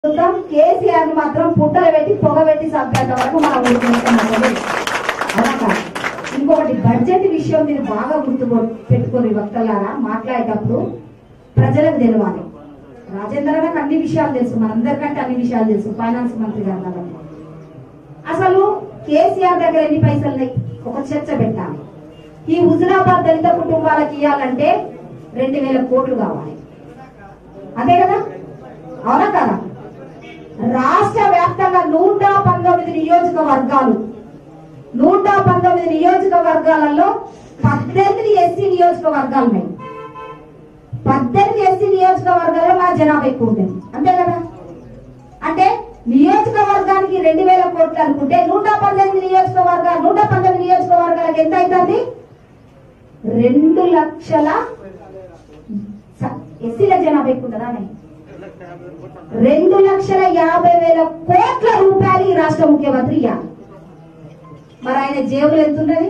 చూద్దాం కేసీఆర్ మాత్రం పుట్టలు పెట్టి పొగ పెట్టి చంపేంత వరకు మనం ఊరుకుంటున్నాము అవునా ఇంకొకటి బడ్జెట్ విషయం మీరు బాగా గుర్తు పెట్టుకోరు భక్తులారా మాట్లాడేటప్పుడు ప్రజలకు తెలియాలి రాజేంద్ర గారికి అన్ని విషయాలు తెలుసు మనందరికంటే అన్ని విషయాలు తెలుసు ఫైనాన్స్ మంత్రి గారు కాబట్టి అసలు కేసీఆర్ దగ్గర ఎన్ని పైసలు ఉన్నాయి ఒక చర్చ పెట్టాలి ఈ హుజురాబాద్ దళిత కుటుంబాలకు ఇవ్వాలంటే రెండు వేల కోట్లు కావాలి అంతే కదా అవునా కదా రాష్ట్ర వ్యాప్తంగా నూట పంతొమ్మిది నియోజకవర్గాలు నూట పంతొమ్మిది నియోజకవర్గాలలో పద్దెనిమిది ఎస్సీ నియోజకవర్గాలు ఉన్నాయి పద్దెనిమిది ఎస్సీ నియోజకవర్గాల్లో మన జనాభా ఎక్కువ ఉంటుంది అంతే కదా అంటే నియోజకవర్గానికి రెండు వేల కోట్లు అనుకుంటే నూట పంతొమ్మిది నియోజకవర్గాలు నూట పంతొమ్మిది నియోజకవర్గాలకు ఎంత అవుతుంది రెండు లక్షల స- ఎస్సీల జనాభా ఎక్కువ ఉంటుందా అని? రెండు లక్షల యాభై వేల కోట్ల రూపాయలు ఈ రాష్ట్ర ముఖ్యమంత్రి ఇవ్వాలి మరి ఆయన జేబులు ఎంత ఉన్నది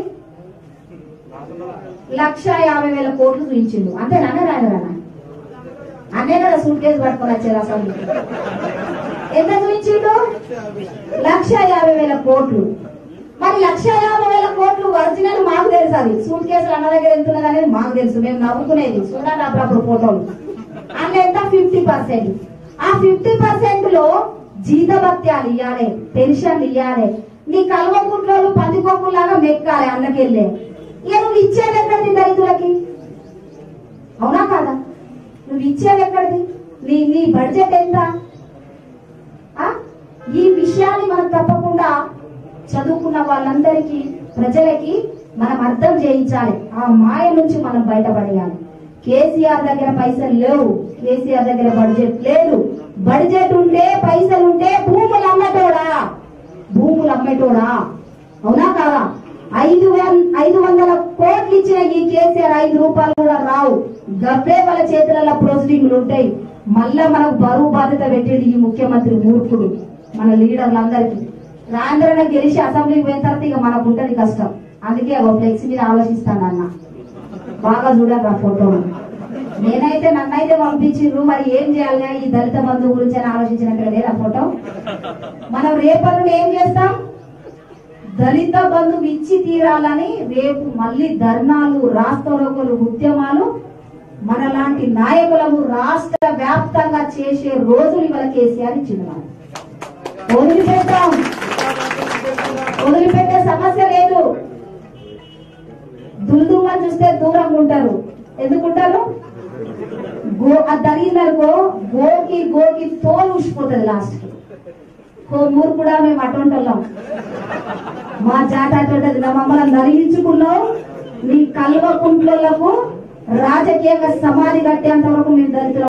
లక్ష యాభై వేల కోట్లు చూపించిండు అంతేనా రాయన అన్నే కదా సూట్ కేసు పట్టుకొని వచ్చారు అసలు ఎంత చూపించిండు లక్ష యాభై వేల కోట్లు మరి లక్ష యాభై వేల కోట్లు ఒరిజినల్ మాకు తెలుసు అది సూట్ కేసులు అన్న దగ్గర ఎంత ఉన్నది అనేది మాకు తెలుసు మేము నవ్వుకునేది చూడండి అప్పుడప్పుడు ఫోటోలు అన్న ఎంత ఫిఫ్టీ పర్సెంట్ ఆ ఫిఫ్టీ పర్సెంట్ లో జీతభత్యాలు ఇవ్వాలి పెన్షన్లు ఇవ్వాలి నీ కల్వకుంట్లో పందికొక్కులాగా మెక్కాలి అన్నకెళ్ళే ఇక నువ్వు ఇచ్చేది ఎక్కడిది దళితులకి అవునా కాదా నువ్వు ఇచ్చేది ఎక్కడిది నీ నీ బడ్జెట్ ఎంత ఆ? ఈ విషయాన్ని మనం తప్పకుండా చదువుకున్న వాళ్ళందరికీ ప్రజలకి మనం అర్థం చేయించాలి ఆ మాయ నుంచి మనం బయటపడేయాలి కేసీఆర్ దగ్గర పైసలు లేవు కేసీఆర్ దగ్గర బడ్జెట్ లేదు బడ్జెట్ ఉంటే పైసలు ఉంటే భూములు అమ్మటోడా భూములు అమ్మటోడా అవునా కాదా ఐదు వేల ఐదు వందల కోట్లు ఇచ్చిన ఈ కేసీఆర్ ఐదు రూపాయలు కూడా రావు గబ్బే వాళ్ళ చేతులలో ప్రొసీడింగ్లు ఉంటాయి మళ్ళా మనకు బరువు బాధ్యత పెట్టేది ఈ ముఖ్యమంత్రి మూర్ఖుడు మన లీడర్లందరికీ రాంధ్రన గెలిచి అసెంబ్లీకి పోయిన తర్వాత ఇక మనకు ఉంటది కష్టం అందుకే ఒక ఫ్లెక్స్ మీద ఆలోచిస్తానన్న బాగా చూడండి ఆ ఫోటో నేనైతే నన్నైతే పంపించిండ్రు మరి ఏం చేయాలి ఈ దళిత బంధువు గురించి అని ఆలోచించినట్టు లేదు ఆ ఫోటో మనం రేపటి ఏం చేస్తాం దళిత బంధువు ఇచ్చి తీరాలని రేపు మళ్ళీ ధర్నాలు రాస్తోరకులు ఉద్యమాలు మనలాంటి నాయకులకు రాష్ట్ర వ్యాప్తంగా చేసే రోజులు ఇవాళ కేసీఆర్ ఇచ్చింది మనం వదిలిపెట్టాం వదిలిపెట్టే సమస్య లేదు దుల్దుమ్మని చూస్తే దూరంగా ఉంటారు ఎందుకుంటారు గో అది తగిలిందనుకో గోకి గోకి తోలు ఊసిపోతుంది లాస్ట్ కి ఓ మూరు కూడా మేము అటువంటి వాళ్ళం మా జాట అటువంటిది నా మమ్మల్ని నలిగించుకున్నావు నీ కల్వ కుంట్లకు రాజకీయంగా సమాధి కట్టేంత వరకు మేము దళితులు